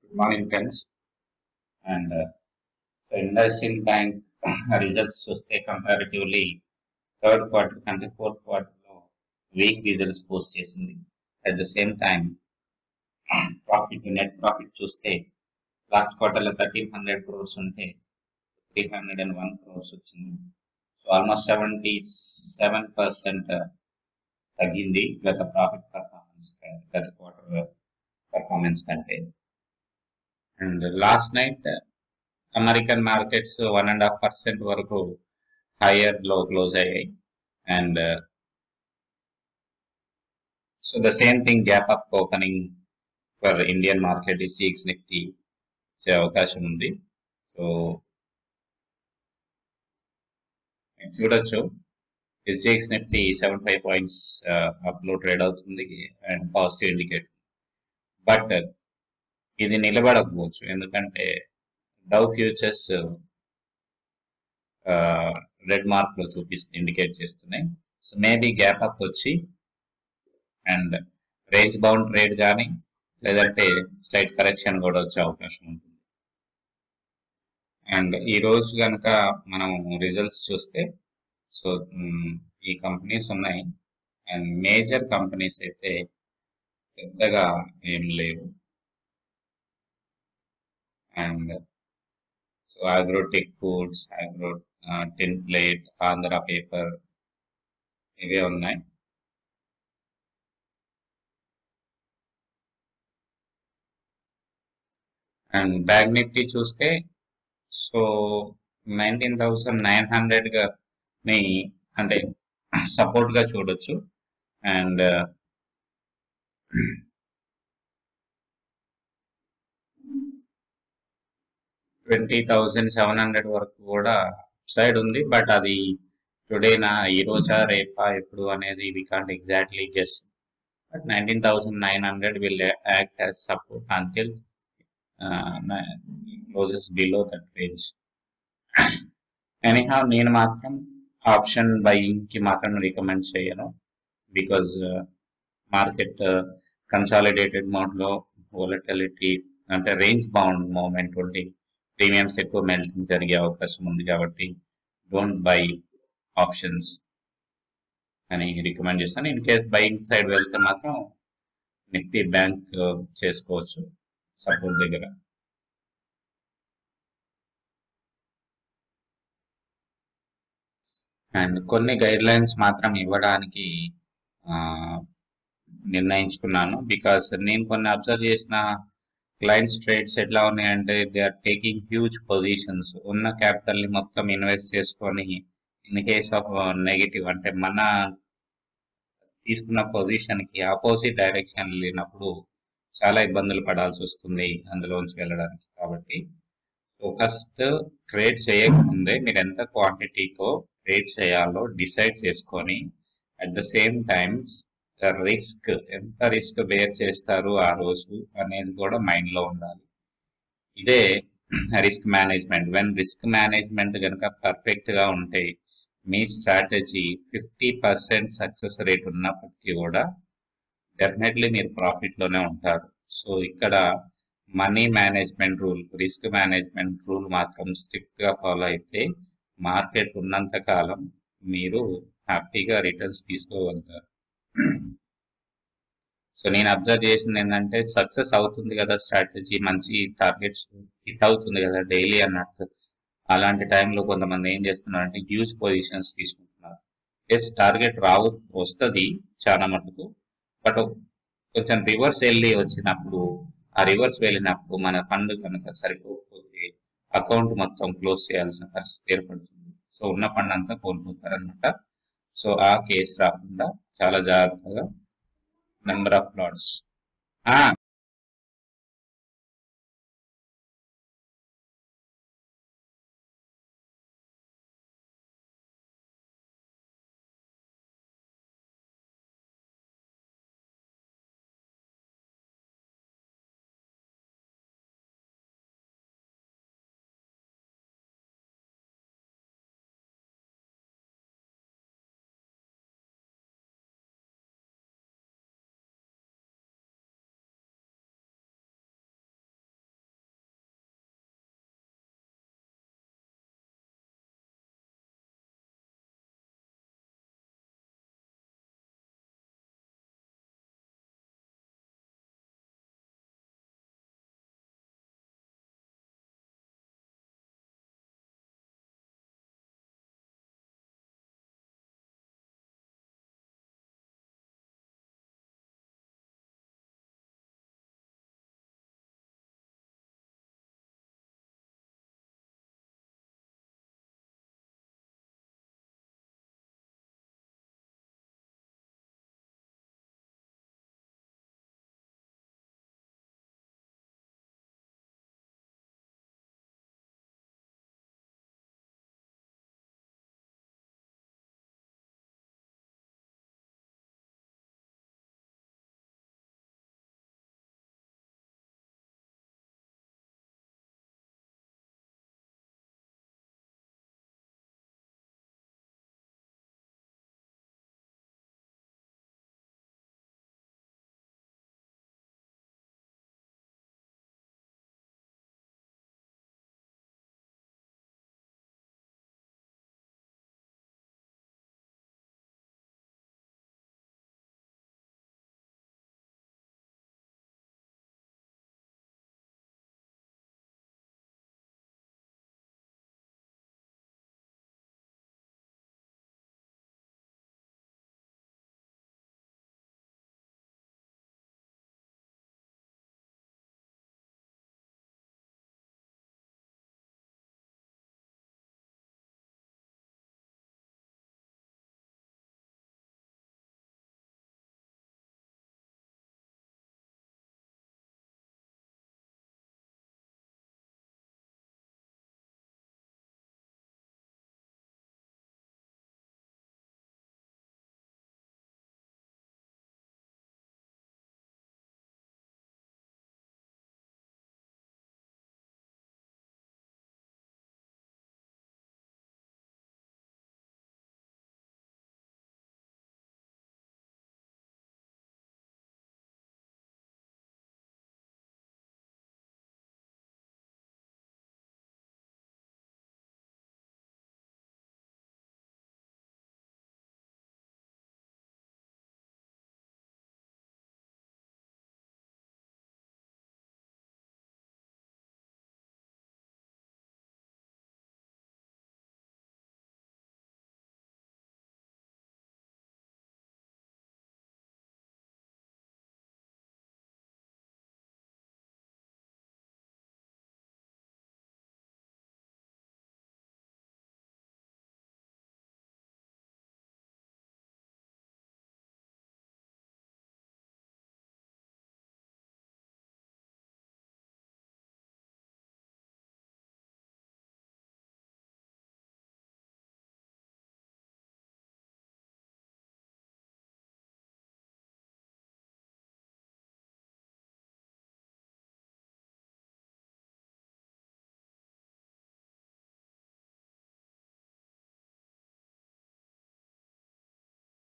Good morning, friends. And uh, so IndusInd Bank results చూస్తే comparatively third quarter కంటే fourth quarter లో weak results post చేసింది at the same time profit net profit చూస్తే last quarter లో thirteen hundred crores ఉంటే three hundred and one crores వచ్చింది so almost seventy seven percent తగ్గింది గత ప్రాఫిట్ పర్ఫార్మెన్స్ గత క్వార్టర్ పర్ఫార్మెన్స్ కంటే and last night American markets one and half percent వరకు higher లో క్లోజ్ అయ్యాయి and so the same thing gap up opening for Indian market is six Nifty వచ్చే అవకాశం ఉంది సో చూడొచ్చు SGX Nifty seven five points అప్లో trade అవుతుంది అండ్ పాజిటివ్ ఇండికేట్ బట్ ఇది నిలబడకపోవచ్చు ఎందుకంటే డౌ ఫ్యూచర్స్ రెడ్ మార్క్ లో చూపిస్తుంది ఇండికేట్ చేస్తున్నాయి సో మేబీ గ్యాప్ అప్ వచ్చి అండ్ రేంజ్ బౌండ్ ట్రేడ్ కానీ లేదంటే స్లైట్ కరెక్షన్ కూడా వచ్చే అవకాశం ఉంటుంది అండ్ ఈ రోజు కనుక మనం రిజల్ట్స్ చూస్తే సో ఈ కంపెనీస్ ఉన్నాయి అండ్ మేజర్ కంపెనీస్ అయితే పెద్దగా ఏం లేవు and so agrotech foods agro tin plate Andhra paper ఇవే ఉన్నాయి అండ్ బ్యాంక్ నిఫ్టీ చూస్తే so nineteen thousand nine hundred గా ని అంటే సపోర్ట్ గా చూడొచ్చు and twenty thousand seven hundred వరకు కూడా సైడ్ ఉంది బట్ అది టుడే నా ఈ రోజా రేపా ఎప్పుడు అనేది we can't exactly guess but nineteen thousand nine hundred will act as support until closes below that range anyhow నేను మాత్రం ఆప్షన్ బయింగ్ కి మాత్రం రికమెండ్ చేయను బికాజ్ మార్కెట్ కన్సాలిడేటెడ్ మోడ్ లో వోలటిలిటీ అంటే రేంజ్ బౌండ్ మూమెంట్ ఉండి ప్రీమియమ్స్ ఎక్కువ melting జరిగే అవకాశం ఉంది కాబట్టి డోంట్ బై ఆప్షన్స్ అని రికమెండ్ చేస్తాను ఇన్ కేస్ బయింగ్ సైడ్ వెళ్తే మాత్రం నిఫ్టీ బ్యాంక్ చేసుకోవచ్చు సపోర్ట్ దగ్గర అండ్ కొన్ని గైడ్ లైన్స్ మాత్రం ఇవ్వడానికి నిర్ణయించుకున్నాను బికాస్ నేను కొన్ని అబ్జర్వ్ చేసిన క్లయింట్స్ ట్రేడ్స్ ఎట్లా ఉన్నాయంటే they are taking huge positions ఉన్న క్యాపిటల్ ని మొత్తం ఇన్వెస్ట్ చేసుకొని ఇన్ కేస్ ఆఫ్ నెగిటివ్ అంటే మన తీసుకున్న పొజిషన్ కి ఆపోజిట్ డైరెక్షన్ లేనప్పుడు చాలా ఇబ్బందులు పడాల్సి వస్తుంది అందులోంచి వెళ్ళడానికి కాబట్టి ఫస్ట్ ట్రేడ్ చేయకముందే మీరు ఎంత క్వాంటిటీతో ట్రేడ్ చేయాలో డిసైడ్ చేసుకొని at the same times risk ఎంత రిస్క్ బేర్ చేస్తారు ఆ రోజు అనేది కూడా మైండ్ లో ఉండాలి ఇదే risk management when risk management కనుక పర్ఫెక్ట్ గా ఉంటే మీ strategy fifty percent success rate ఉన్నప్పటికీ కూడా డెఫినెట్లీ మీరు ప్రాఫిట్ లోనే ఉంటారు సో ఇక్కడ money management rule risk management rule మాత్రం స్ట్రిక్ట్ గా ఫాలో అయితే మార్కెట్ ఉన్నంత కాలం మీరు హ్యాపీగా రిటర్న్స్ తీసుకోగలుగుతారు సో నేను అబ్జర్వ్ చేసింది ఏంటంటే సక్సెస్ అవుతుంది కదా స్ట్రాటజీ మంచి టార్గెట్స్ హిట్ అవుతుంది కదా డైలీ అన్నట్టు అలాంటి టైంలో కొంతమంది ఏం చేస్తున్నారు అంటే హ్యూజ్ పొజిషన్స్ తీసుకుంటున్నారు ఎస్ టార్గెట్ రావు వస్తుంది చాలా మటుకు బట్ కొంచెం రివర్స్ వెళ్ళి వచ్చినప్పుడు ఆ రివర్స్ వెళ్ళినప్పుడు మన ఫండ్ కనుక సరిపోకపోతే అకౌంట్ మొత్తం క్లోజ్ చేయాల్సిన పరిస్థితి ఏర్పడుతుంది సో ఉన్న ఫండ్ అంతా కోల్పోతారు అనమాట సో ఆ కేసు రాకుండా చాలా జాగ్రత్తగా నెంబర్ ఆఫ్ లాట్స్